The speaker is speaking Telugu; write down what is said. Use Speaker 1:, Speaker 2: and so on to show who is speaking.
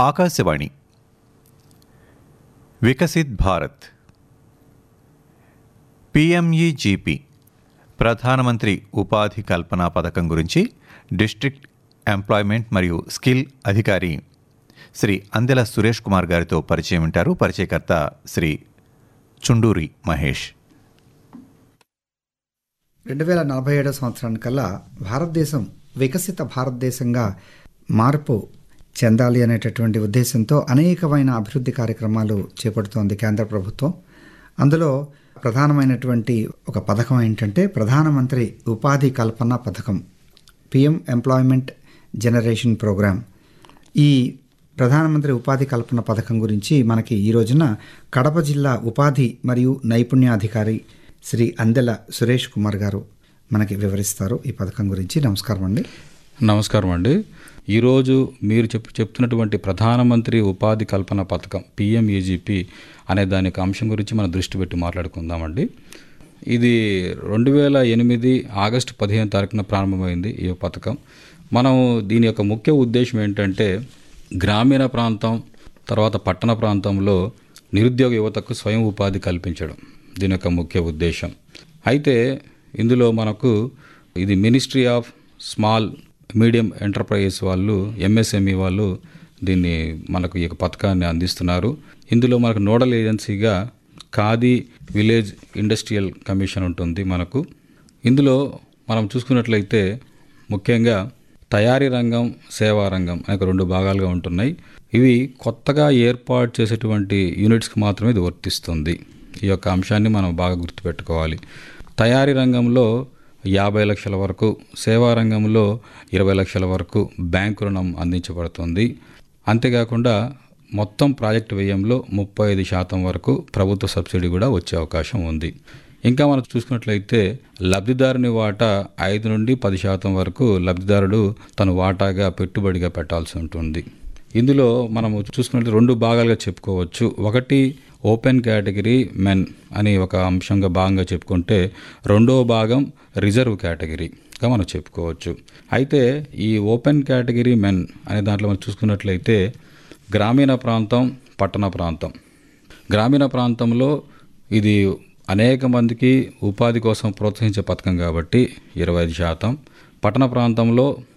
Speaker 1: ఆకాశవాణి వికసిత్ భారత్ పిఎంఈజీపీ ప్రధానమంత్రి ఉపాధి కల్పన పథకం గురించి డిస్ట్రిక్ట్ ఎంప్లాయ్మెంట్ మరియు స్కిల్ అధికారి శ్రీ అందెల సురేష్ కుమార్ గారితో పరిచయం ఉంటారు పరిచయకర్త శ్రీ చుండూరి మహేష్
Speaker 2: రెండు వేల నలభై ఏడో సంవత్సరానికల్లా భారతదేశం వికసిత భారతదేశంగా మార్పు చెందాలి అనేటటువంటి ఉద్దేశంతో అనేకమైన అభివృద్ధి కార్యక్రమాలు చేపడుతోంది కేంద్ర ప్రభుత్వం అందులో ప్రధానమైనటువంటి ఒక పథకం ఏంటంటే ప్రధానమంత్రి ఉపాధి కల్పన పథకం పిఎం ఎంప్లాయ్మెంట్ జనరేషన్ ప్రోగ్రామ్ ఈ ప్రధానమంత్రి ఉపాధి కల్పన పథకం గురించి మనకి ఈ రోజున కడప జిల్లా ఉపాధి మరియు నైపుణ్యాధికారి శ్రీ అందెల సురేష్ కుమార్ గారు మనకి వివరిస్తారు ఈ పథకం గురించి నమస్కారం అండి
Speaker 3: నమస్కారం అండి ఈరోజు మీరు చెప్ చెప్తున్నటువంటి ప్రధానమంత్రి ఉపాధి కల్పన పథకం పిఎంఈజీపీ అనే దాని యొక్క అంశం గురించి మనం దృష్టి పెట్టి మాట్లాడుకుందామండి ఇది రెండు వేల ఎనిమిది ఆగస్టు పదిహేను తారీఖున ప్రారంభమైంది ఈ పథకం మనం దీని యొక్క ముఖ్య ఉద్దేశం ఏంటంటే గ్రామీణ ప్రాంతం తర్వాత పట్టణ ప్రాంతంలో నిరుద్యోగ యువతకు స్వయం ఉపాధి కల్పించడం దీని యొక్క ముఖ్య ఉద్దేశం అయితే ఇందులో మనకు ఇది ministry of small medium enterprises వాళ్ళు ఎంఎస్ఎంఈ వాళ్ళు దీన్ని మనకు ఈ యొక్క పథకాన్ని అందిస్తున్నారు ఇందులో మనకు నోడల్ ఏజెన్సీగా ఖాదీ విలేజ్ ఇండస్ట్రియల్ కమిషన్ ఉంటుంది మనకు ఇందులో మనం చూసుకున్నట్లయితే ముఖ్యంగా తయారీ రంగం సేవా రంగం అనేక రెండు భాగాలుగా ఉంటున్నాయి ఇవి కొత్తగా ఏర్పాటు చేసేటువంటి యూనిట్స్కి మాత్రమే ఇది వర్తిస్తుంది ఈ యొక్క అంశాన్ని మనం బాగా గుర్తుపెట్టుకోవాలి తయారీ రంగంలో యాభై లక్షల వరకు సేవా రంగంలో ఇరవై లక్షల వరకు బ్యాంకు రుణం అందించబడుతుంది అంతేకాకుండా మొత్తం ప్రాజెక్టు వ్యయంలో ముప్పై ఐదు శాతం వరకు ప్రభుత్వ సబ్సిడీ కూడా వచ్చే అవకాశం ఉంది ఇంకా మనం చూసుకున్నట్లయితే లబ్ధిదారుని వాటా ఐదు నుండి పది శాతం వరకు లబ్ధిదారుడు తన వాటాగా పెట్టుబడిగా పెట్టాల్సి ఉంటుంది ఇందులో మనము చూసుకున్నట్లయితే రెండు భాగాలుగా చెప్పుకోవచ్చు ఒకటి ఓపెన్ కేటగిరీ మెన్ అని ఒక అంశంగా భాగంగా చెప్పుకుంటే రెండో భాగం రిజర్వ్ కేటగిరీగా మనం చెప్పుకోవచ్చు అయితే ఈ ఓపెన్ కేటగిరీ మెన్ అనే దాంట్లో మనం చూసుకున్నట్లయితే గ్రామీణ ప్రాంతం పట్టణ ప్రాంతం గ్రామీణ ప్రాంతంలో ఇది అనేక మందికి ఉపాధి కోసం ప్రోత్సహించే పథకం కాబట్టి ఇరవై ఐదు శాతం పట్టణ ప్రాంతంలో